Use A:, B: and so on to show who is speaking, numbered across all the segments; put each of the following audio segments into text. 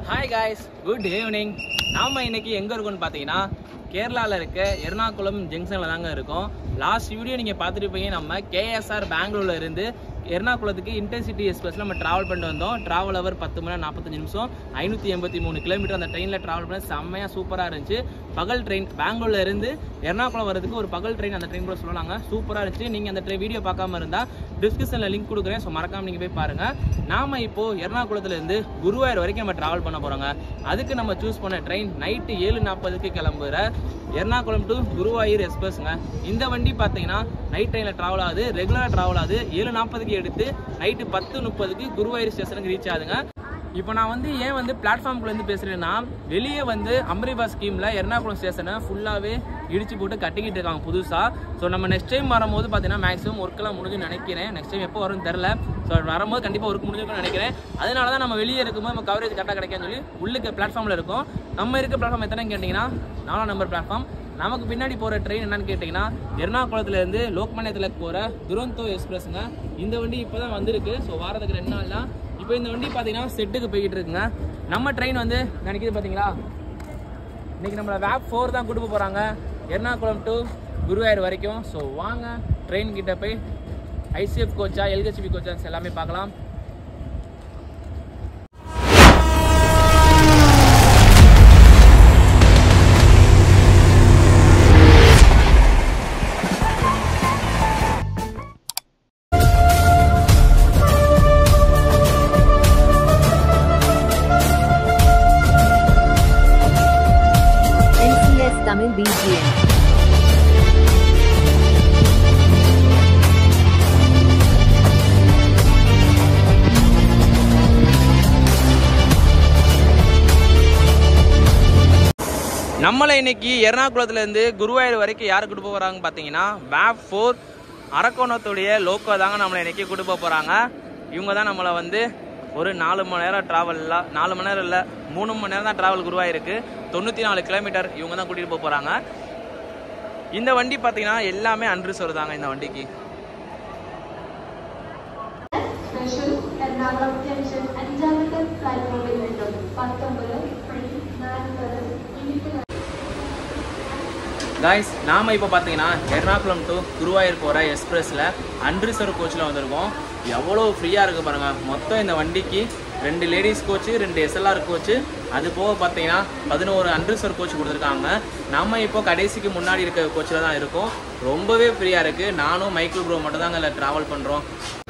A: Hi guys good evening நாம இன்னைக்கு எங்க இருக்கோம்னு பார்த்தீங்கன்னா கேரளாவில் இருக்க எர்ணாகுளம் ஜங்ஷனில் தாங்க இருக்கோம் லாஸ்ட் வீடியோ நீங்கள் பார்த்துருப்பீங்க நம்ம கேஎஸ்ஆர் பெங்களூர்ல இருந்து எர்ணாகுளத்துக்கு இன்டர்சிட்டி எக்ஸ்பிரஸில் நம்ம ட்ராவல் பண்ணிட்டு வந்தோம் ட்ராவல் அவர் பத்து மணி நேரம் நாற்பத்தஞ்சு நிமிஷம் ஐநூற்றி எண்பத்தி மூணு கிலோமீட்டர் அந்த ட்ரெயினில் ட்ராவல் பண்ண செம்மையாக சூப்பராக இருந்துச்சு பகல் ட்ரெயின் பெங்களூர்ல இருந்து எர்ணாகுளம் வரதுக்கு ஒரு பகல் ட்ரெயின் அந்த ட்ரெயின் கூட சொல்லலாங்க சூப்பராக இருந்துச்சு நீங்கள் அந்த ட்ரெயின் வீடியோ பார்க்காம இருந்தால் டிஸ்கிரிப்ஷனில் லிங்க் கொடுக்குறேன் ஸோ மறக்காம நீங்கள் போய் பாருங்கள் நாம இப்போ எர்ணாகுளத்துல இருந்து குருவாயூர் வரைக்கும் நம்ம ட்ராவல் பண்ண போகிறோங்க அதுக்கு நம்ம சூஸ் பண்ண ட்ரெயின் நைட்டு ஏழு நாற்பதுக்கு கிளம்புற எர்ணாகுளம் டு குருவாயூர் எக்ஸ்பிரஸ்ங்க இந்த வண்டி பார்த்தீங்கன்னா நைட் ட்ரெயினில் ட்ராவல் ஆகுது ரெகுலராக ட்ராவல் ஆகுது ஏழு நாற்பதுக்கு எடுத்து நைட்டு பத்து முப்பதுக்கு குருவாயூர் ஸ்டேஷனுக்கு ரீச் ஆகுதுங்க இப்போ நான் வந்து ஏன் வந்து பிளாட்ஃபார்ம்குள்ளேருந்து பேசுகிறேன்னா வெளியே வந்து அம்ரிபா ஸ்கீமில் எர்ணாகுளம் ஸ்டேஷனை ஃபுல்லாகவே இடிச்சு போட்டு கட்டிக்கிட்டு இருக்காங்க புதுசாக ஸோ நம்ம நெக்ஸ்ட் டைம் வரும்போது பார்த்தீங்கன்னா மேக்ஸிமம் ஒர்க்கெல்லாம் முடிஞ்சுன்னு நினைக்கிறேன் நெக்ஸ்ட் டைம் எப்போ வரும்னு தெரில ஸோ வரும்போது கண்டிப்பாக ஒர்க் முடிஞ்சிருக்கும்னு நினைக்கிறேன் அதனால தான் நம்ம வெளியே இருக்கும்போது நம்ம கவரேஜ் கரெக்டாக கிடைக்கான்னு சொல்லி உள்ளுக்கு பிளாட்ஃபார்மில் இருக்கும் நம்ம இருக்க பிளாட்ஃபார்ம் எத்தனை கேட்டிங்கன்னா நாலாம் நம்பர் பிளாட்ஃபார்ம் நமக்கு பின்னாடி போகிற ட்ரெயின் என்னன்னு கேட்டிங்கன்னா எர்ணாகுளத்துலேருந்து லோக்மானியத்தில் போகிற துரந்தோ எக்ஸ்பிரஸ்ங்க இந்த வண்டி இப்போ தான் வந்திருக்கு ஸோ வாரத்துக்கு ரெண்டு நாள் தான் இப்போ இந்த வண்டி பார்த்தீங்கன்னா செட்டுக்கு போய்கிட்டு இருக்குங்க நம்ம ட்ரெயின் வந்து நினைக்கிது பார்த்தீங்களா இன்னைக்கு நம்மளை வேப் ஃபோர் தான் கூட்டு போகிறாங்க எர்ணாகுளம் டு குருவாயூர் வரைக்கும் ஸோ வாங்க ட்ரெயின் கிட்ட போய் ஐசிஎஃப் கோச்சா எல்ஹெச்பி கோச்சா எல்லாமே பார்க்கலாம்
B: NCS Tamil BGM.
A: நம்மளை இன்னைக்கு எர்ணாகுளத்துலேருந்து குருவாயூர் வரைக்கும் யார் கூட்டு போகிறாங்க பார்த்தீங்கன்னா வேப் ஃபோர் அரக்கோணத்துடைய லோக்கோ தாங்க நம்மளை இன்னைக்கு கூட்டு போக போகிறாங்க இவங்க தான் நம்மளை வந்து ஒரு நாலு மணி நேரம் ட்ராவலில் நாலு மணி நேரம் இல்லை மூணு மணி நேரம் தான் ட்ராவல் குருவாயிருக்கு தொண்ணூற்றி நாலு கிலோமீட்டர் இவங்க தான் கூட்டிகிட்டு போக போகிறாங்க இந்த வண்டி பார்த்தீங்கன்னா எல்லாமே அன்ரிசர்வ் தாங்க இந்த வண்டிக்கு
C: സ്പെഷ്യൽ എറണാകുളം ജംഗ്ഷൻ അഞ്ചാമത്തെ പ്ലാറ്റ്ഫോമിൽ നിന്നും പത്തൊമ്പത് നാൽപ്പത് മിനിറ്റ്
A: காய்ஸ் நாம இப்போ பார்த்தீங்கன்னா எர்ணாகுளம் டு குருவாயூர் போகிற எக்ஸ்பிரஸில் அன்ரிசர்வ் கோச்சில் வந்திருக்கோம் எவ்வளோ ஃப்ரீயாக இருக்குது பாருங்கள் மொத்தம் இந்த வண்டிக்கு ரெண்டு லேடிஸ் கோச்சு ரெண்டு எஸ்எல்ஆர் கோச்சு அது போக பார்த்தீங்கன்னா பதினோரு அன்ரிசர்வ் கோச் கொடுத்துருக்காங்க நம்ம இப்போ கடைசிக்கு முன்னாடி இருக்க கோச்சில் தான் இருக்கோம் ரொம்பவே ஃப்ரீயாக இருக்குது நானும் மைக்கிள் ப்ரோ மட்டும் தாங்க இதில் ட்ராவல் பண்ணுறோம்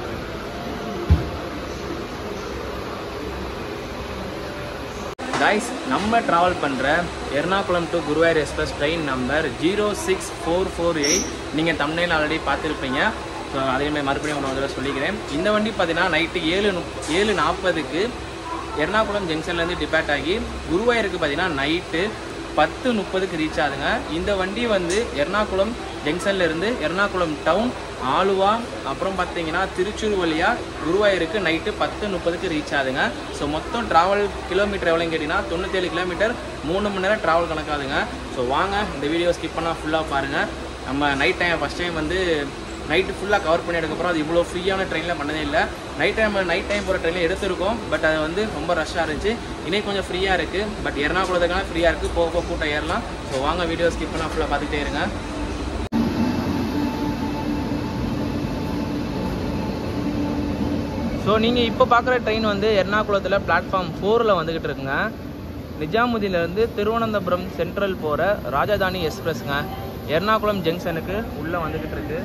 A: கைஸ் நம்ம ட்ராவல் பண்ணுற Ernakulam to Guruvayur express train number zero six four four eight நீங்கள் தமிழ்நாடு ஆல்ரெடி பார்த்துருப்பீங்க ஸோ அதேமாதிரி மறுபடியும் ஒன்று வந்து சொல்லிக்கிறேன் இந்த வண்டி பார்த்தீங்கன்னா நைட்டு ஏழு நு- ஏழு நாற்பதுக்கு எர்ணாகுளம் ஜங்ஷன்லேருந்து டிபேட் ஆகி குருவாயூருக்கு பார்த்தீங்கன்னா நைட்டு பத்து முப்பதுக்கு ரீச் ஆகுதுங்க இந்த வண்டி வந்து எர்ணாகுளம் ஜங்ஷன்ல இருந்து எர்ணாகுளம் டவுன் ஆலுவா அப்புறம் பார்த்தீங்கன்னா திருச்சூர் வழியா குருவாயூருக்கு நைட்டு பத்து முப்பதுக்கு ரீச் ஆகுதுங்க ஸோ மொத்தம் ட்ராவல் கிலோமீட்டர் எவ்வளோன்னு கேட்டிங்கன்னா தொண்ணூத்தேழு கிலோமீட்டர் மூணு மணி நேரம் ட்ராவல் கணக்காதுங்க ஸோ வாங்க இந்த வீடியோ ஸ்கிப் பண்ணால் ஃபுல்லாக பாருங்கள் நம்ம நைட் டைம் ஃபஸ்ட் டைம் வந்து நைட்டு ஃபுல்லாக கவர் பண்ணியதுக்கப்புறம் அது இவ்வளோ ஃப்ரீயான ட்ரெயினில் பண்ணதே இல்லை நைட் டைம் நைட் டைம் போகிற ட்ரெயினில் எடுத்திருக்கோம் பட் அது வந்து ரொம்ப ரஷ்ஷாக இருந்துச்சு இன்னைக்கு கொஞ்சம் ஃப்ரீயாக இருக்குது பட் எர்ணாகுளத்துக்கான ஃப்ரீயாக இருக்குது போக போக கூட்டம் ஏறலாம் ஸோ வாங்க வீடியோ ஸ்கிப் பண்ணால் ஃபுல்லாக பார்த்துட்டே இருங்க ஸோ நீங்கள் இப்போ பார்க்குற ட்ரெயின் வந்து எர்ணாகுளத்தில் பிளாட்ஃபார்ம் ஃபோரில் வந்துக்கிட்டு இருக்குங்க நிஜாமுதீன்லேருந்து திருவனந்தபுரம் சென்ட்ரல் போகிற ராஜதானி எக்ஸ்பிரஸ்ங்க எர்ணாகுளம் ஜங்ஷனுக்கு உள்ளே வந்துக்கிட்டு இருக்கு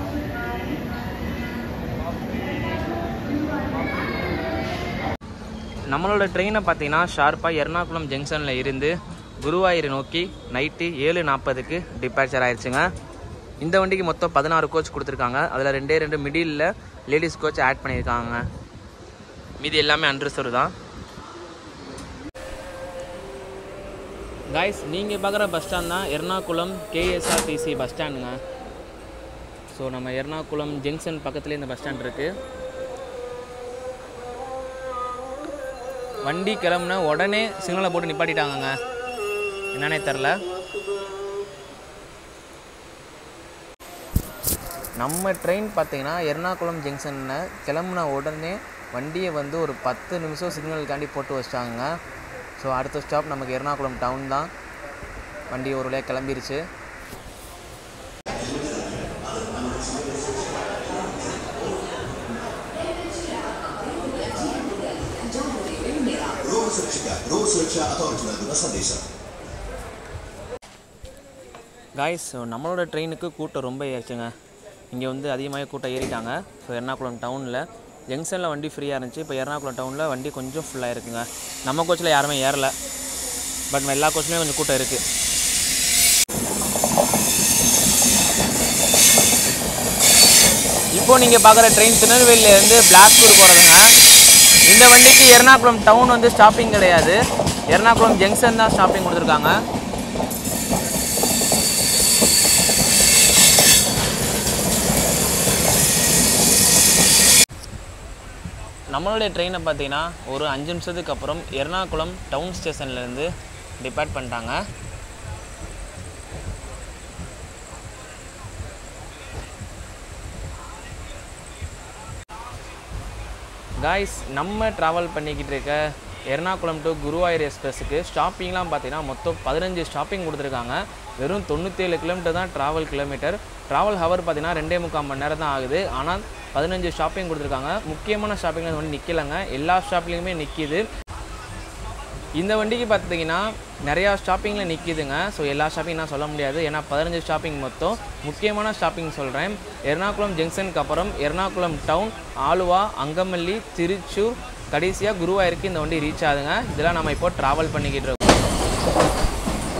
A: நம்மளோட ட்ரெயினை பார்த்தீங்கன்னா ஷார்ப்பாக எர்ணாகுளம் ஜங்ஷனில் இருந்து குருவாயூர் நோக்கி நைட்டு ஏழு நாற்பதுக்கு டிபார்ச்சர் ஆயிடுச்சுங்க இந்த வண்டிக்கு மொத்தம் பதினாறு கோச் கொடுத்துருக்காங்க அதில் ரெண்டே ரெண்டு மிடில் லேடிஸ் கோச் ஆட் பண்ணியிருக்காங்க மீதி எல்லாமே அன்ரிசர்வ் தான் காய்ஸ் நீங்கள் பார்க்குற பஸ் ஸ்டாண்ட் தான் எர்ணாகுளம் கேஎஸ்ஆர்டிசி பஸ் ஸ்டாண்டுங்க ஸோ நம்ம எர்ணாகுளம் ஜங்ஷன் பக்கத்துலேயே இந்த பஸ் ஸ்டாண்ட் இருக்குது வண்டி கிளம்புன உடனே சிக்னலை போட்டு நிப்பாட்டிட்டாங்கங்க என்னன்னே தெரில நம்ம ட்ரெயின் பார்த்தீங்கன்னா எர்ணாகுளம் ஜங்ஷனில் கிளம்புன உடனே வண்டியை வந்து ஒரு பத்து நிமிஷம் சிக்னலுக்காண்டி போட்டு வச்சிட்டாங்க ஸோ அடுத்த ஸ்டாப் நமக்கு எர்ணாகுளம் டவுன் தான் வண்டி ஒரு வழியாக கிளம்பிருச்சு
B: ರೋಗ ಸುರಕ್ಷಿತ ರೋಗ ಸುರಕ್ಷಾ ಅಥಾರಿಟಿ നൽകുന്ന സന്ദേശം
A: காய்ஸ் நம்மளோட ட்ரெயினுக்கு கூட்டம் ரொம்ப ஏறிச்சுங்க இங்கே வந்து அதிகமாக கூட்டம் ஏறிட்டாங்க ஸோ எர்ணாகுளம் டவுனில் ஜங்ஷனில் வண்டி ஃப்ரீயாக இருந்துச்சு இப்போ எர்ணாகுளம் டவுனில் வண்டி கொஞ்சம் ஃபுல்லாக இருக்குங்க நம்ம கோச்சில் யாருமே ஏறல பட் எல்லா கோச்சிலையும் கொஞ்சம் கூட்டம் இருக்குது இப்போ நீங்கள் பார்க்குற ட்ரெயின் திருநெல்வேலியிலேருந்து பிளாக்பூர் போகிறதுங்க இந்த வண்டிக்கு எர்ணாகுளம் டவுன் வந்து ஸ்டாப்பிங் கிடையாது எர்ணாகுளம் ஜங்ஷன் தான் ஸ்டாப்பிங் கொடுத்துருக்காங்க நம்மளுடைய ட்ரெயினை பார்த்தீங்கன்னா ஒரு அஞ்சு நிமிஷத்துக்கு அப்புறம் எர்ணாகுளம் டவுன் ஸ்டேஷன்லேருந்து டிபார்ட் பண்ணிட்டாங்க காய்ஸ் நம்ம ட்ராவல் பண்ணிக்கிட்டு இருக்க எர்ணாகுளம் டு குருவாயூர் எக்ஸ்பிரஸுக்கு ஸ்டாப்பிங்லாம் பார்த்தீங்கன்னா மொத்தம் பதினஞ்சு ஸ்டாப்பிங் கொடுத்துருக்காங்க வெறும் தொண்ணூற்றேழு கிலோமீட்டர் தான் ட்ராவல் கிலோமீட்டர் ட்ராவல் ஹவர் பார்த்தீங்கன்னா ரெண்டே முக்கால் மணி நேரம் தான் ஆகுது ஆனால் பதினஞ்சு ஷாப்பிங் கொடுத்துருக்காங்க முக்கியமான ஷாப்பிங் வந்து நிற்கலைங்க எல்லா ஷாப்பிங்லையுமே நிற்கிது இந்த வண்டிக்கு பார்த்தீங்கன்னா நிறையா ஷாப்பிங்கில் நிற்கிதுங்க ஸோ எல்லா ஷாப்பிங் நான் சொல்ல முடியாது ஏன்னா பதினஞ்சு ஷாப்பிங் மொத்தம் முக்கியமான ஷாப்பிங் சொல்கிறேன் எர்ணாகுளம் ஜங்ஷனுக்கு அப்புறம் எர்ணாகுளம் டவுன் ஆலுவா அங்கமல்லி திருச்சூர் கடைசியாக குருவாயூருக்கு இந்த வண்டி ரீச் ஆகுதுங்க இதெல்லாம் நம்ம இப்போ ட்ராவல் பண்ணிக்கிட்டு இருக்கோம்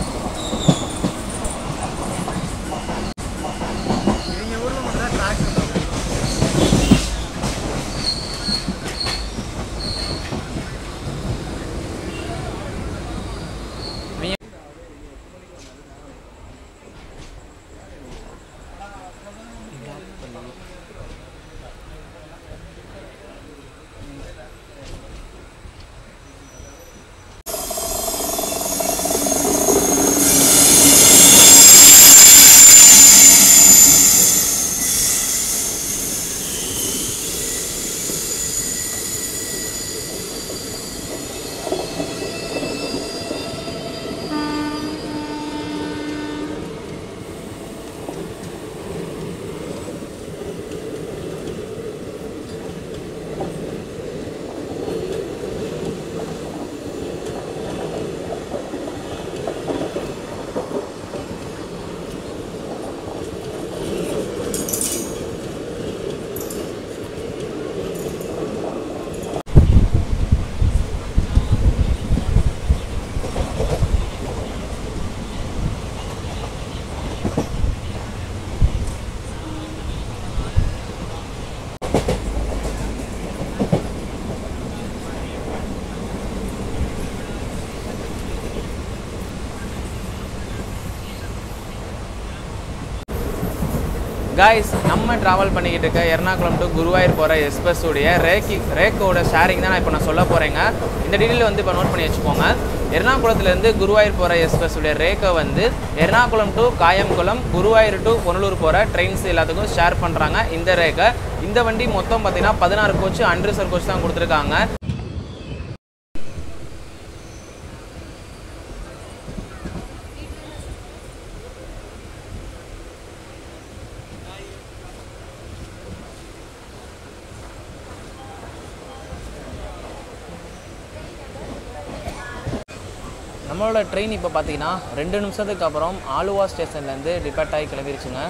A: காய்ஸ் நம்ம ட்ராவல் பண்ணிக்கிட்டு இருக்க எர்ணாகுளம் டு குருவாயூர் போகிற எக்ஸ்பிரஸ் உடைய ரேக்கி ரேக்கோட ஷேரிங் தான் நான் இப்போ நான் சொல்ல போகிறேங்க இந்த டீட்டெயில் வந்து இப்போ நோட் பண்ணி வச்சுக்கோங்க எர்ணாகுளத்துலேருந்து குருவாயூர் போகிற எக்ஸ்பிரஸ் உடைய ரேக்கை வந்து எர்ணாகுளம் டு காயம்குளம் குருவாயூர் டு பொன்னலூர் போகிற ட்ரெயின்ஸ் எல்லாத்துக்கும் ஷேர் பண்ணுறாங்க இந்த ரேக்கை இந்த வண்டி மொத்தம் பார்த்தீங்கன்னா பதினாறு கோச் அன்ரிசர்வ் கோச் தான் கொடுத்துருக்காங்க நம்மளோட ட்ரெயின் இப்போ பார்த்தீங்கன்னா ரெண்டு நிமிஷத்துக்கு அப்புறம் ஆலுவா ஸ்டேஷன்லேருந்து டிபார்ட் ஆகி கிளம்பிருச்சுங்க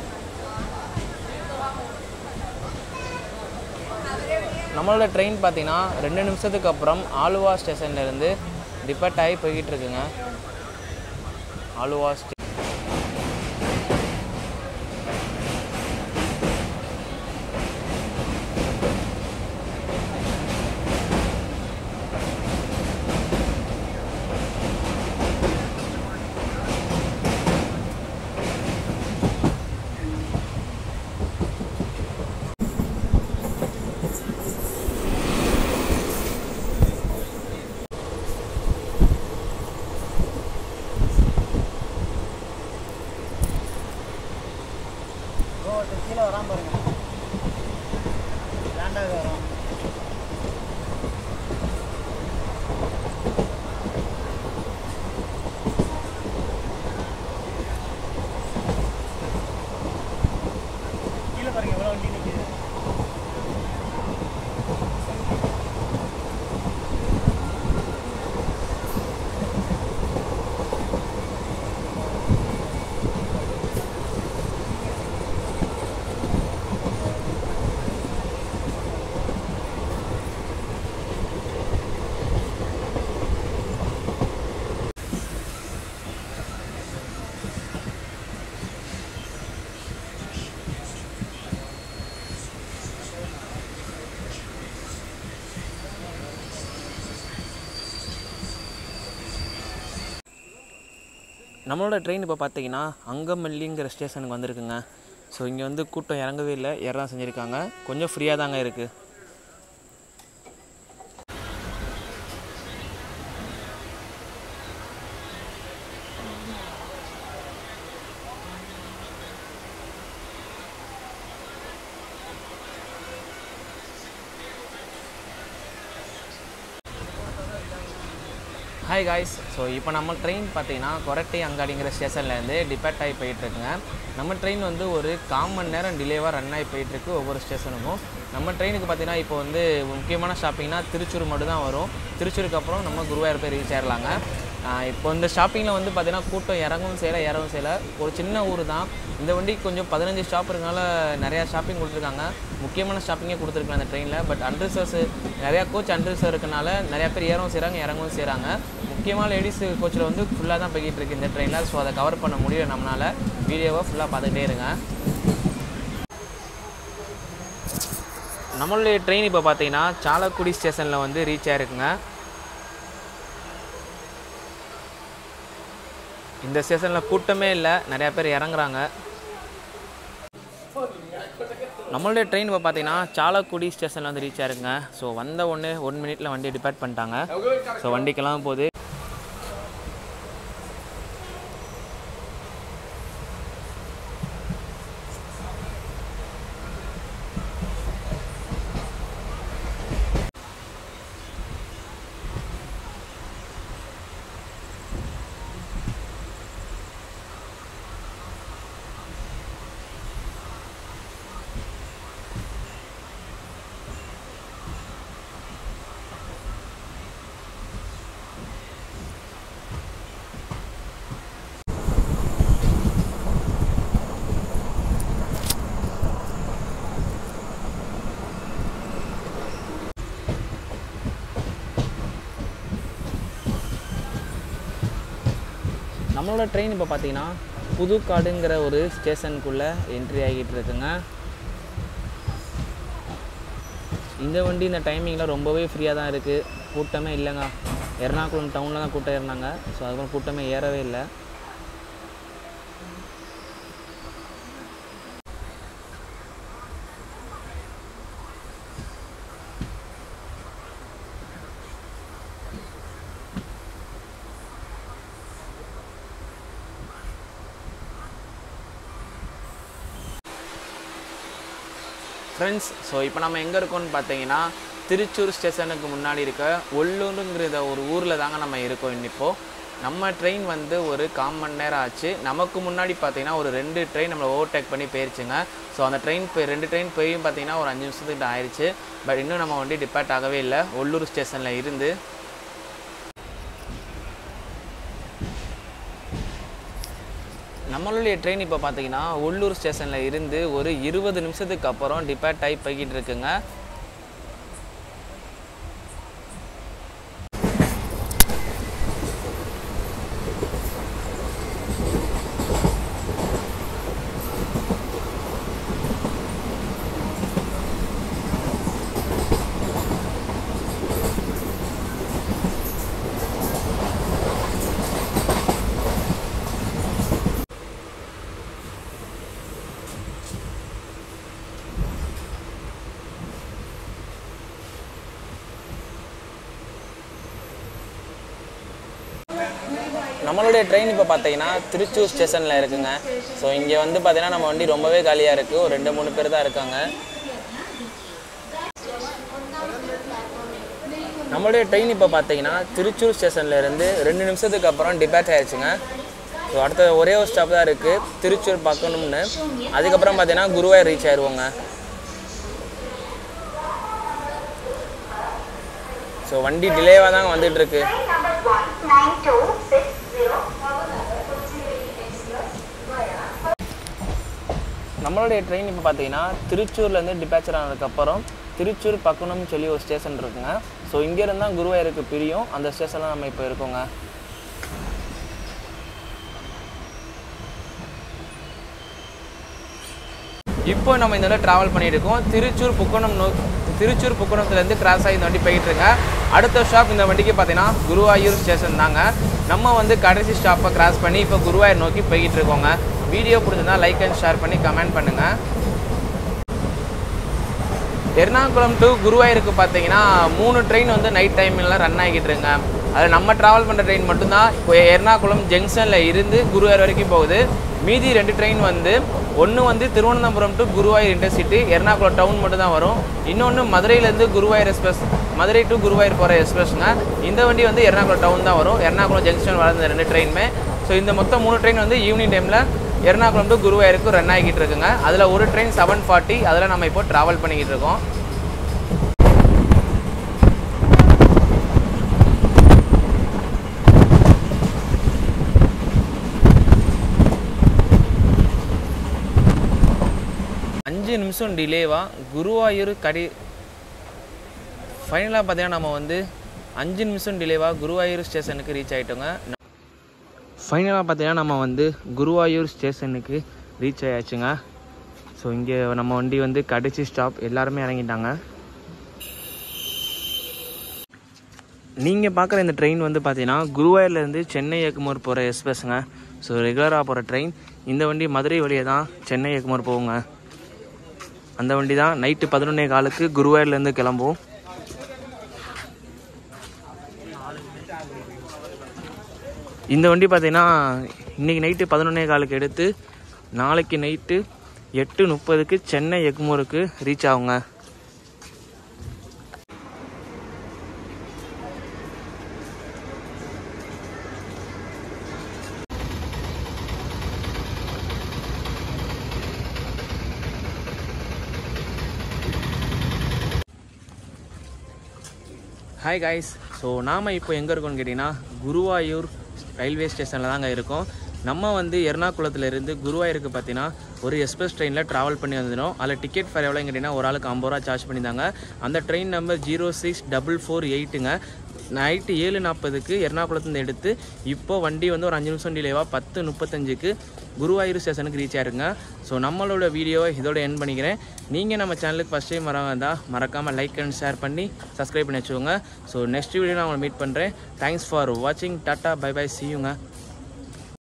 A: நம்மளோட ட்ரெயின் பார்த்தீங்கன்னா ரெண்டு நிமிஷத்துக்கு அப்புறம் ஆலுவா ஸ்டேஷன்லேருந்து டிபார்ட் ஆகி போய்கிட்டு இருக்குங்க ஆலுவா ஸ்டே
D: கீழே வராம பாருங்க லேண்டாக வரும்
A: நம்மளோட ட்ரெயின் இப்போ பார்த்தீங்கன்னா அங்கமல்லிங்கிற ஸ்டேஷனுக்கு வந்திருக்குங்க ஸோ இங்கே வந்து கூட்டம் இறங்கவே இல்லை ஏற தான் செஞ்சுருக்காங்க கொஞ்சம் ஃப்ரீயாக தாங்க இருக்குது ஹாய் காய்ஸ் ஸோ இப்போ நம்ம ட்ரெயின் பார்த்தீங்கன்னா கொரட்டை அங்காடிங்கிற ஸ்டேஷன்லேருந்து டிபேட் ஆகி போயிட்டுருக்குங்க நம்ம ட்ரெயின் வந்து ஒரு கால் மணி நேரம் டிலேவாக ரன் ஆகி போயிட்டுருக்கு ஒவ்வொரு ஸ்டேஷனுக்கும் நம்ம ட்ரெயினுக்கு பார்த்தீங்கன்னா இப்போ வந்து முக்கியமான ஷாப்பிங்னா திருச்சூர் மட்டும் தான் வரும் திருச்சூருக்கு அப்புறம் நம்ம குருவாயூர் போய் ரீச் ஆயிடலாங்க ஆஹ் இப்போ இந்த ஷாப்பிங்கில் வந்து பார்த்தீங்கன்னா கூட்டம் இறங்கவும் செய்யலை ஏறவும் செய்யலை ஒரு சின்ன ஊர் தான் இந்த வண்டிக்கு கொஞ்சம் பதினஞ்சு ஸ்டாப் இருக்கனால நிறையா ஷாப்பிங் கொடுத்துருக்காங்க முக்கியமான ஷாப்பிங்கே கொடுத்துருக்காங்க அந்த ட்ரெயினில் பட் அன்ரிசர்வ்ஸ் நிறையா கோச் அன்ரிசர்வ் இருக்கனால நிறையா பேர் ஏறவும் செய்கிறாங்க இறங்கவும் செய்கிறாங்க முக்கியமாக லேடிஸ் கோச்சில் வந்து ஃபுல்லாக தான் போய்கிட்டு இருக்கு இந்த ட்ரெயினில் ஸோ அதை கவர் பண்ண முடியல நம்மளால் வீடியோவை ஃபுல்லாக பார்த்துக்கிட்டே இருங்க நம்மளுடைய ட்ரெயின் இப்போ பார்த்தீங்கன்னா சாலக்குடி ஸ்டேஷனில் வந்து ரீச் ஆயிருக்குங்க இந்த ஸ்டேஷனில் கூட்டமே இல்லை நிறையா பேர் இறங்குறாங்க நம்மளுடைய ட்ரெயின் இப்போ பார்த்தீங்கன்னா சாலக்குடி ஸ்டேஷனில் வந்து ரீச் ஆயிருக்குங்க ஸோ வந்த உடனே ஒன் மினிட்ல வண்டி டிபார்ட் பண்ணிட்டாங்க ஸோ வண்டி கிளம்ப போகுது நம்மளோட ட்ரெயின் இப்போ பார்த்தீங்கன்னா புதுக்காடுங்கிற ஒரு ஸ்டேஷனுக்குள்ளே என்ட்ரி ஆகிட்டு இருக்குங்க இந்த வண்டி இந்த டைமிங்கில் ரொம்பவே ஃப்ரீயாக தான் இருக்குது கூட்டமே இல்லைங்க எர்ணாகுளம் டவுனில் தான் கூட்டம் ஏறினாங்க ஸோ அதுக்கப்புறம் கூட்டமே ஏறவே இல்லை ஃப்ரெண்ட்ஸ் ஸோ இப்போ நம்ம எங்கே இருக்கோம்னு பார்த்தீங்கன்னா திருச்சூர் ஸ்டேஷனுக்கு முன்னாடி இருக்க ஒல்லூருங்கிற ஒரு ஊரில் தாங்க நம்ம இருக்கோம் இப்போ நம்ம ட்ரெயின் வந்து ஒரு கால் மணி நேரம் ஆச்சு நமக்கு முன்னாடி பார்த்தீங்கன்னா ஒரு ரெண்டு ட்ரெயின் நம்மளை ஓவர்டேக் பண்ணி போயிருச்சுங்க ஸோ அந்த ட்ரெயின் போய் ரெண்டு ட்ரெயின் போயும் பார்த்தீங்கன்னா ஒரு அஞ்சு நிமிஷத்துக்கிட்ட ஆயிடுச்சு பட் இன்னும் நம்ம வண்டி டிபார்ட் ஆகவே இல்லை ஒல்லூர் ஸ்டேஷனில் இருந்து நம்மளுடைய ட்ரெயின் இப்போ பார்த்தீங்கன்னா உள்ளூர் ஸ்டேஷனில் இருந்து ஒரு இருபது நிமிஷத்துக்கு அப்புறம் டிபார்ட் ஆகி போய்கிட்டு இருக்குங்க நம்மளுடைய ட்ரெயின் இப்போ பார்த்தீங்கன்னா திருச்சூர் ஸ்டேஷனில் இருக்குங்க ஸோ இங்கே வந்து பார்த்தீங்கன்னா நம்ம வண்டி ரொம்பவே காலியாக இருக்குது ஒரு ரெண்டு மூணு பேர் தான் இருக்காங்க நம்மளுடைய ட்ரெயின் இப்போ பார்த்தீங்கன்னா திருச்சூர் ஸ்டேஷன்ல இருந்து ரெண்டு நிமிஷத்துக்கு அப்புறம் டிபேட் ஆயிடுச்சுங்க ஸோ அடுத்த ஒரே ஒரு ஸ்டாப் தான் இருக்குது திருச்சூர் பார்க்கணும்னு அதுக்கப்புறம் பார்த்தீங்கன்னா குருவாயூர் ரீச் ஆயிடுவோங்க ஸோ வண்டி டிலேவாக தாங்க வந்துட்டு இருக்கு நம்மளுடைய ட்ரெயின் இப்போ பார்த்தீங்கன்னா திருச்சூர்லேருந்து டிபேச்சர் ஆனதுக்கப்புறம் திருச்சூர் பக்கணும்னு சொல்லி ஒரு ஸ்டேஷன் இருக்குங்க ஸோ இங்கேருந்து தான் குருவாயூருக்கு பிரியும் அந்த ஸ்டேஷனில் நம்ம இப்போ இருக்கோங்க இப்போ நம்ம இந்த ட்ராவல் பண்ணிட்டு இருக்கோம் திருச்சூர் புக்கணம் நோ திருச்சூர் புக்கணத்துலேருந்து கிராஸ் ஆகி இந்த வண்டி போயிட்டு இருக்கேன் அடுத்த ஸ்டாப் இந்த வண்டிக்கு பார்த்தீங்கன்னா குருவாயூர் ஸ்டேஷன் தாங்க நம்ம வந்து கடைசி ஸ்டாப்பை கிராஸ் பண்ணி இப்போ குருவாயூர் நோக்கி போய்கிட்டு இருக்கோங்க வீடியோ பிடிச்சிருந்தா லைக் அண்ட் ஷேர் பண்ணி கமெண்ட் பண்ணுங்கள் எர்ணாகுளம் டு குருவாயூருக்கு பார்த்தீங்கன்னா மூணு ட்ரெயின் வந்து நைட் டைம்லாம் ரன் ஆகிட்டு இருங்க அதில் நம்ம ட்ராவல் பண்ணுற ட்ரெயின் மட்டும்தான் இப்போ எர்ணாகுளம் ஜங்ஷனில் இருந்து குருவாயூர் வரைக்கும் போகுது மீதி ரெண்டு ட்ரெயின் வந்து ஒன்று வந்து Thiruvananthapuram to Guruvayur intercity Ernakulam town மட்டும் தான் வரும் இன்னொன்று மதுரையிலேருந்து குருவாயூர் எக்ஸ்பிரஸ் மதுரை டு குருவாயூர் போகிற எக்ஸ்பிரஸ்ங்க இந்த வண்டி வந்து எர்ணாகுளம் டவுன் தான் வரும் எர்ணாகுளம் ஜங்ஷன் வர இந்த ரெண்டு ட்ரெயினுமே ஸோ இந்த மொத்தம் மூணு ட்ரெயின் வந்து ஈவினிங் டைமில் எர்ணாகுளம் டு குருவாயூருக்கு ரன் ஆகிட்டு இருக்குங்க அதில் ஒரு ட்ரெயின் செவன் ஃபார்ட்டி அதில் நம்ம இப்போ ட்ராவல் பண்ணிக்கிட்டு இருக்கோம் அஞ்சு நிமிஷம் டிலேவா குருவாயூர் கடி ஃபைனலாக பார்த்தீங்கன்னா நம்ம வந்து அஞ்சு நிமிஷம் டிலேவாக குருவாயூர் ஸ்டேஷனுக்கு ரீச் ஆகிட்டோங்க ஃபைனலாக பார்த்தீங்கன்னா நம்ம வந்து குருவாயூர் ஸ்டேஷனுக்கு ரீச் ஆயாச்சுங்க ஸோ இங்கே நம்ம வண்டி வந்து கடைசி ஸ்டாப் எல்லாருமே இறங்கிட்டாங்க நீங்கள் பார்க்குற இந்த ட்ரெயின் வந்து பார்த்தீங்கன்னா குருவாயூர்லேருந்து சென்னை எக்குமூர் போகிற எக்ஸ்பிரஸ்ங்க ஸோ ரெகுலராக போகிற ட்ரெயின் இந்த வண்டி மதுரை வழியே தான் சென்னை எக்குமூர் போகுங்க அந்த வண்டி தான் நைட்டு பதினொன்னே காலுக்கு குருவாயூர்லேருந்து கிளம்பும் இந்த வண்டி பார்த்தீங்கன்னா இன்றைக்கி நைட்டு பதினொன்னே காலுக்கு எடுத்து நாளைக்கு நைட்டு எட்டு முப்பதுக்கு சென்னை எக்மூருக்கு ரீச் ஆகுங்க ஹாய் காய்ஸ் ஸோ நாம் இப்போ எங்கே இருக்கோம்னு கேட்டிங்கன்னா குருவாயூர் ரயில்வே ஸ்டேஷனில் தாங்க இருக்கோம் நம்ம வந்து எர்ணாகுளத்துலேருந்து குருவாயூருக்கு பார்த்தீங்கன்னா ஒரு எக்ஸ்பிரஸ் ட்ரெயினில் ட்ராவல் பண்ணி வந்துடும் அதில் டிக்கெட் ஃபேர் எவ்வளோன்னு கேட்டிங்கன்னா ஒரு ஆளுக்கு ஐம்பது ரூபா சார்ஜ் பண்ணியிருந்தாங்க அந்த train number zero six double four எயிட்டுங்க நைட்டு ஏழு நாற்பதுக்கு எர்ணாகுளத்துலேருந்து எடுத்து இப்போ வண்டி வந்து ஒரு அஞ்சு நிமிஷம் டிலேவாக பத்து முப்பத்தஞ்சுக்கு குருவாயூர் ஸ்டேஷனுக்கு ரீச் ஆயிருங்க ஸோ நம்மளோட வீடியோவை இதோட என் பண்ணிக்கிறேன் நீங்கள் நம்ம சேனலுக்கு ஃபஸ்ட் டைம் வரவங்க இருந்தால் மறக்காமல் லைக் அண்ட் ஷேர் பண்ணி சப்ஸ்கிரைப் பண்ணி வச்சுக்கோங்க ஸோ நெக்ஸ்ட் வீடியோ நான் உங்களை மீட் பண்ணுறேன் தேங்க்ஸ் ஃபார் வாட்சிங் டாட்டா பை பை சியூங்க